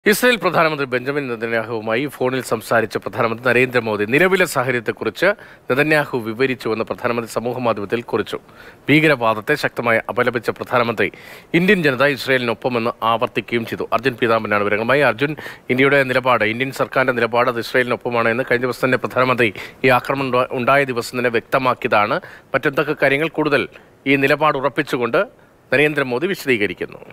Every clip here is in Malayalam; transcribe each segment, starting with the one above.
ഇസ്രായേൽ പ്രധാനമന്ത്രി ബെഞ്ചമിൻ നെതന്യാഹുവുമായി ഫോണിൽ സംസാരിച്ച പ്രധാനമന്ത്രി നരേന്ദ്രമോദി നിലവിലെ സാഹചര്യത്തെക്കുറിച്ച് നെതന്യാഹു വിവരിച്ചുവെന്ന് പ്രധാനമന്ത്രി സമൂഹമാധ്യമത്തിൽ കുറിച്ചു ഭീകരവാദത്തെ ശക്തമായി അപലപിച്ച പ്രധാനമന്ത്രി ഇന്ത്യൻ ജനത ഇസ്രായേലിനൊപ്പമെന്ന് ആവർത്തിക്കുകയും ചെയ്തു അർജുൻ പീതാംബനാണ് വിവരങ്ങളുമായി അർജുൻ ഇന്ത്യയുടെ നിലപാട് ഇന്ത്യൻ സർക്കാരിന്റെ നിലപാട് അത് ഇസ്രായേലിനൊപ്പമാണ് എന്ന് കഴിഞ്ഞ ദിവസം തന്നെ പ്രധാനമന്ത്രി ഈ ആക്രമണം ഉണ്ടാ- ഉണ്ടായ ദിവസം തന്നെ വ്യക്തമാക്കിയതാണ് മറ്റെന്തൊക്കെ കാര്യങ്ങൾ കൂടുതൽ ഈ നിലപാട് ഉറപ്പിച്ചുകൊണ്ട് നരേന്ദ്രമോദി വിശദീകരിക്കുന്നു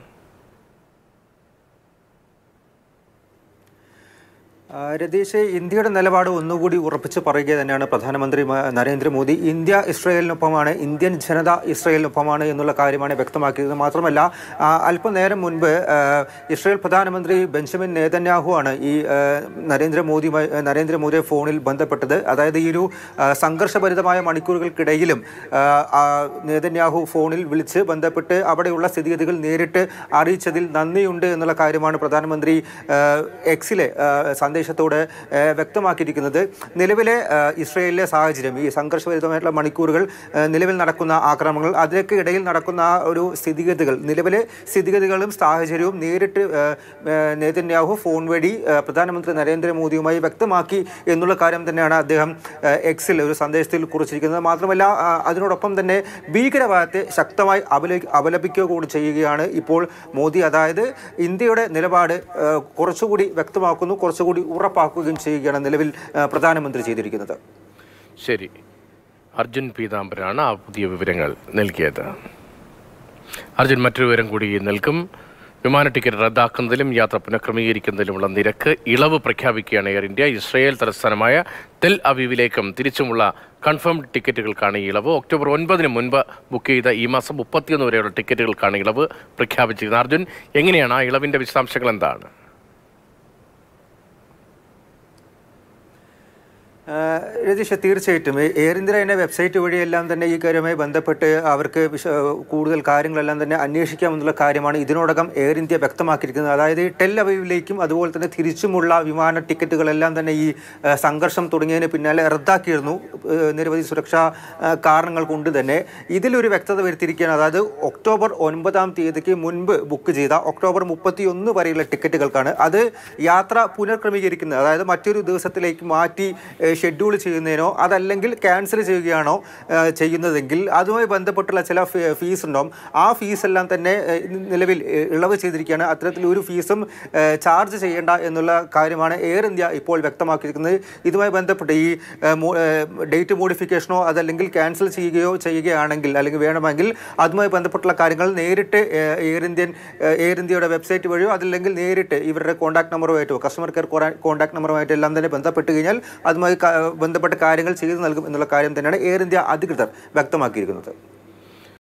ആ, രതീഷ് ഇന്ത്യയുടെ നിലപാട് ഒന്നുകൂടി ഉറപ്പിച്ച് പറയുക തന്നെയാണ് പ്രധാനമന്ത്രി മ- നരേന്ദ്രമോദി ഇന്ത്യ ഇസ്രയേലിനൊപ്പമാണ് ഇന്ത്യൻ ജനത ഇസ്രയേലിനൊപ്പമാണ് എന്നുള്ള കാര്യമാണ് വ്യക്തമാക്കിയത് മാത്രമല്ല ആ, അല്പനേരം മുൻപ് ആ, ഇസ്രയേൽ പ്രധാനമന്ത്രി ബെഞ്ചമിൻ നേതന്യാഹു ആണ് ഈ ആ, നരേന്ദ്രമോദിയുമായി നരേന്ദ്രമോദിയെ ഫോണിൽ ബന്ധപ്പെട്ടത് അതായത് ഈ ഒരു ആ, സംഘർഷഭരിതമായ മണിക്കൂറുകൾക്കിടയിലും ആ, ആ, നേതന്യാഹു ഫോണിൽ വിളിച്ച് ബന്ധപ്പെട്ട് അവിടെയുള്ള സ്ഥിതിഗതികൾ നേരിട്ട് അറിയിച്ചതിൽ നന്ദിയുണ്ട് എന്നുള്ള കാര്യമാണ് പ്രധാനമന്ത്രി ആ, എക്സിലെ ആ, സന്ദേശത്തോടെ ആ, വ്യക്തമാക്കിയിരിക്കുന്നത് നിലവിലെ ആ, ഇസ്രയേലിലെ സാഹചര്യം ഈ സംഘർഷഭരിതമായിട്ടുള്ള മണിക്കൂറുകൾ ആ, നിലവിൽ നടക്കുന്ന ആക്രമണങ്ങൾ അതിനൊക്കെ ഇടയിൽ നടക്കുന്ന ആ ഒരു സ്ഥിതിഗതികൾ നിലവിലെ സ്ഥിതിഗതികളും സാഹചര്യവും നേരിട്ട് ആ, ആ, നേതന്യാഹു ഫോൺ വഴി ആ, പ്രധാനമന്ത്രി നരേന്ദ്രമോദിയുമായി വ്യക്തമാക്കി എന്നുള്ള കാര്യം തന്നെയാണ് അദ്ദേഹം ആ, എക്സിൽ ഒരു സന്ദേശത്തിൽ കുറിച്ചിരിക്കുന്നത് മാത്രമല്ല ആ, അതിനോടൊപ്പം തന്നെ ഭീകരവാദത്തെ ശക്തമായി അപല അപലപിക്കുക കൂടി ചെയ്യുകയാണ് ഇപ്പോൾ മോദി അതായത് ഇന്ത്യയുടെ നിലപാട് ആ, കുറച്ചുകൂടി വ്യക്തമാക്കുന്നു കുറച്ചുകൂടി ഉറപ്പാക്കുകയും ചെയ്യുകയാണ് നിലവിൽ ആ, പ്രധാനമന്ത്രി ചെയ്തിരിക്കുന്നത് ശരി അർജുൻ പീതാംബരാണ് ആ പുതിയ വിവരങ്ങൾ നൽകിയത് അർജുൻ മറ്റൊരു വിവരം കൂടി നൽകും വിമാന ടിക്കറ്റ് റദ്ദാക്കുന്നതിലും യാത്ര പുനഃക്രമീകരിക്കുന്നതിലുമുള്ള നിരക്ക് ഇളവ് പ്രഖ്യാപിക്കുകയാണ് എയർ ഇന്ത്യ ഇസ്രയേൽ തലസ്ഥാനമായ തെൽ അവീവിലേക്കും തിരിച്ചുമുള്ള കൺഫേംഡ് ടിക്കറ്റുകൾക്കാണ് ഈ ഇളവ് ഒക്ടോബർ ഒൻപതിന് മുൻപ് ബുക്ക് ചെയ്ത ഈ മാസം മുപ്പത്തിയൊന്ന് വരെയുള്ള ടിക്കറ്റുകൾക്കാണ് ഇളവ് പ്രഖ്യാപിച്ചിരിക്കുന്നത് അർജുൻ എങ്ങനെയാണ് ആ ഇളവിൻ്റെ വിശദാംശങ്ങൾ എന്താണ് ആ, രതീഷ് തീർച്ചയായിട്ടും എ- എയർ ഇന്ത്യ തന്നെ വെബ്സൈറ്റ് വഴിയെല്ലാം തന്നെ ഈ കാര്യവുമായി ബന്ധപ്പെട്ട് അവർക്ക് വിശ- കൂടുതൽ കാര്യങ്ങളെല്ലാം തന്നെ അന്വേഷിക്കാമെന്നുള്ള കാര്യമാണ് ഇതിനോടകം എയർ ഇന്ത്യ വ്യക്തമാക്കിയിരിക്കുന്നത് അതായത് ടെൽ അവീവിലേക്കും അതുപോലെ തന്നെ തിരിച്ചുമുള്ള വിമാന ടിക്കറ്റുകളെല്ലാം തന്നെ ഈ ആ, സംഘർഷം തുടങ്ങിയതിന് പിന്നാലെ റദ്ദാക്കിയിരുന്നു ആ, നിരവധി സുരക്ഷാ ആ, കാരണങ്ങൾ കൊണ്ട് തന്നെ ഇതിലൊരു വ്യക്തത വരുത്തിയിരിക്കുകയാണ് അതായത് ഒക്ടോബർ ഒൻപതാം തീയതിക്ക് മുൻപ് ബുക്ക് ചെയ്ത ഒക്ടോബർ മുപ്പത്തി ഒന്ന് വരെയുള്ള ടിക്കറ്റുകൾക്കാണ് അത് യാത്ര പുനഃക്രമീകരിക്കുന്നത് അതായത് മറ്റൊരു ദിവസത്തിലേക്ക് മാറ്റി ഷെഡ്യൂൾ ചെയ്യുന്നതിനോ അതല്ലെങ്കിൽ ക്യാൻസൽ ചെയ്യുകയാണോ ഏഹ്, ചെയ്യുന്നതെങ്കിൽ അതുമായി ബന്ധപ്പെട്ടുള്ള ചില ഫീ- ഫീസ് ഉണ്ടാവും ആ ഫീസ് എല്ലാം തന്നെ ഏഹ്, നിലവിൽ ഏഹ്, ഇളവ് ചെയ്തിരിക്കുകയാണ് അത്തരത്തിൽ ഒരു ഫീസും ഏഹ്, ചാർജ് ചെയ്യേണ്ട എന്നുള്ള കാര്യമാണ് എയർ ഇന്ത്യ ഇപ്പോൾ വ്യക്തമാക്കിയിരിക്കുന്നത് ഇതുമായി ബന്ധപ്പെട്ട് ഈ ഏഹ്, മോ- ഏഹ്, ഡേറ്റ് മോഡിഫിക്കേഷനോ അതല്ലെങ്കിൽ ക്യാൻസൽ ചെയ്യുകയോ ചെയ്യുകയാണെങ്കിൽ അല്ലെങ്കിൽ വേണമെങ്കിൽ അതുമായി ബന്ധപ്പെട്ടുള്ള കാര്യങ്ങൾ നേരിട്ട് ഏഹ്, എയർ ഇന്ത്യൻ ഏഹ്, എയർ ഇന്ത്യയുടെ വെബ്സൈറ്റ് വഴിയോ അതല്ലെങ്കിൽ നേരിട്ട് ഇവരുടെ കോൺടാക്ട് നമ്പറുമായിട്ടോ കസ്റ്റമർ കെയർ കോൺടാക്ട് നമ്പറുമായിട്ടോ എല്ലാം തന്നെ ബന്ധപ്പെട്ട് കഴിഞ്ഞാൽ അതുമായി ക- ബന്ധപ്പെട്ട കാര്യങ്ങൾ ചെയ്തു നൽകും എന്നുള്ള കാര്യം തന്നെയാണ് എയർ ഇന്ത്യ അധികൃതർ വ്യക്തമാക്കിയിരിക്കുന്നത്